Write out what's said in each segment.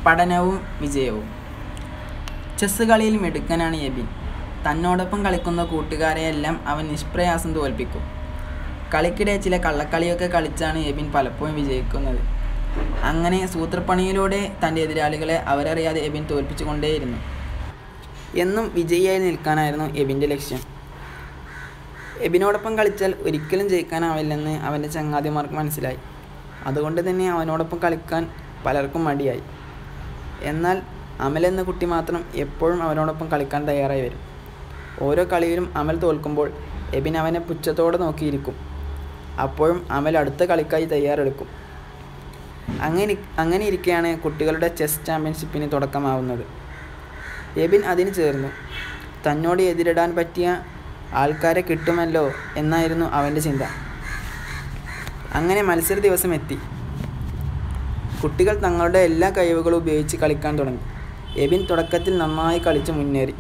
പഠനവും വിജയവും ചെസ്സ് കളിയിൽ മിടുക്കനാണ് എബിൻ തന്നോടൊപ്പം കളിക്കുന്ന കൂട്ടുകാരെയെല്ലാം അവൻ നിഷ്പ്രയാസം തോൽപ്പിക്കും കളിക്കിടെ ചില കള്ളക്കളിയൊക്കെ കളിച്ചാണ് എബിൻ പലപ്പോഴും വിജയിക്കുന്നത് അങ്ങനെ സൂത്രപ്പണിയിലൂടെ തൻ്റെ എതിരാളികളെ അവരറിയാതെ എബിൻ തോൽപ്പിച്ചുകൊണ്ടേയിരുന്നു എന്നും വിജയിയായി നിൽക്കാനായിരുന്നു എബിൻ്റെ ലക്ഷ്യം എബിനോടൊപ്പം കളിച്ചാൽ ഒരിക്കലും ജയിക്കാനാവില്ലെന്ന് അവൻ്റെ ചങ്ങാതിമാർക്ക് മനസ്സിലായി അതുകൊണ്ട് തന്നെ അവനോടൊപ്പം കളിക്കാൻ പലർക്കും മടിയായി എന്നാൽ അമൽ എന്ന കുട്ടി മാത്രം എപ്പോഴും അവനോടൊപ്പം കളിക്കാൻ തയ്യാറായി വരും ഓരോ കളിയിലും അമൽ തോൽക്കുമ്പോൾ എബിൻ അവനെ പുച്ഛത്തോടെ നോക്കിയിരിക്കും അപ്പോഴും അമൽ അടുത്ത കളിക്കായി തയ്യാറെടുക്കും അങ്ങനെ അങ്ങനെ ഇരിക്കെയാണ് കുട്ടികളുടെ ചെസ് ചാമ്പ്യൻഷിപ്പിന് തുടക്കമാവുന്നത് എബിൻ അതിന് ചേർന്നു തന്നോട് എതിരിടാൻ പറ്റിയ ആൾക്കാരെ കിട്ടുമല്ലോ എന്നായിരുന്നു അവൻ്റെ ചിന്ത അങ്ങനെ മത്സര ദിവസം എത്തി കുട്ടികൾ തങ്ങളുടെ എല്ലാ കഴിവുകളും ഉപയോഗിച്ച് കളിക്കാൻ തുടങ്ങി എബിൻ തുടക്കത്തിൽ നന്നായി കളിച്ച് മുന്നേറി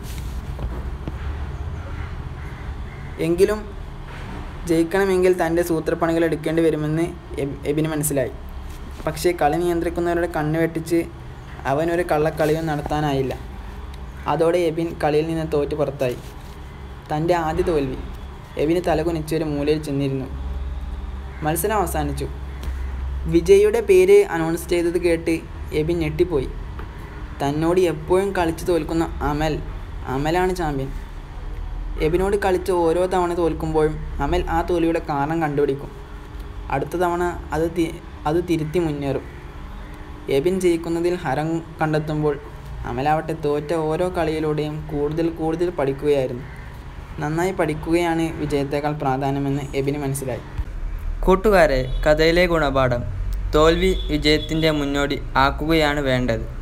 എങ്കിലും ജയിക്കണമെങ്കിൽ തൻ്റെ സൂത്രപ്പണികൾ എടുക്കേണ്ടി വരുമെന്ന് എബ് എബിന് മനസ്സിലായി പക്ഷേ കളി നിയന്ത്രിക്കുന്നവരുടെ കണ്ണ് വെട്ടിച്ച് അവനൊരു കള്ളക്കളിയും നടത്താനായില്ല അതോടെ എബിൻ കളിയിൽ നിന്ന് തോറ്റ് പുറത്തായി തൻ്റെ ആദ്യ തോൽവി എബിന് തലകുനിച്ച് ഒരു മൂലയിൽ ചെന്നിരുന്നു മത്സരം അവസാനിച്ചു വിജയിയുടെ പേര് അനൗൺസ് ചെയ്തത് കേട്ട് എബിൻ ഞെട്ടിപ്പോയി തന്നോട് എപ്പോഴും കളിച്ച് തോൽക്കുന്ന അമൽ അമലാണ് ചാമ്പ്യൻ എബിനോട് കളിച്ച് ഓരോ തവണ തോൽക്കുമ്പോഴും അമൽ ആ തോൽവിയുടെ കാരണം കണ്ടുപിടിക്കും അടുത്ത തവണ അത് തി അത് തിരുത്തി മുന്നേറും എബിൻ ജയിക്കുന്നതിൽ ഹരം കണ്ടെത്തുമ്പോൾ അമലാവട്ടെ തോറ്റ ഓരോ കളിയിലൂടെയും കൂടുതൽ കൂടുതൽ പഠിക്കുകയായിരുന്നു നന്നായി പഠിക്കുകയാണ് വിജയത്തേക്കാൾ പ്രാധാന്യമെന്ന് എബിന് മനസ്സിലായി കൂട്ടുകാരെ കഥയിലെ ഗുണപാഠം തോൽവി വിജയത്തിൻ്റെ മുന്നോടി ആക്കുകയാണ് വേണ്ടത്